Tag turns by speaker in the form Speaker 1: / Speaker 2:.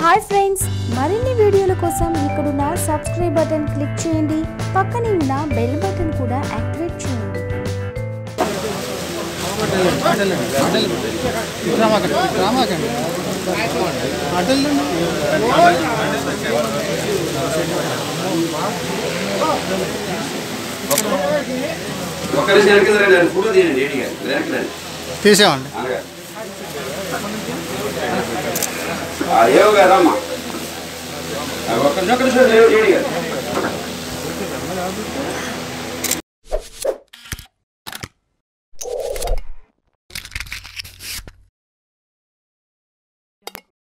Speaker 1: hi friends మరిన్ని వీడియోల కోసం ఇక్కడున్న సబ్స్క్రైబ్ బటన్ క్లిక్ చేయండి పక్కనే ఉన్న బెల్ బటన్ కూడా యాక్టివేట్ చేయండి
Speaker 2: ఒక్కరి వెనక్కి రండి ఫోటో తీయండి ఏడిగా వెనక్కి రండి
Speaker 3: తీసామండి
Speaker 2: అనగా ఏవో కదమ్మా ఒక్కరి ఒక్కరి ఏడిగా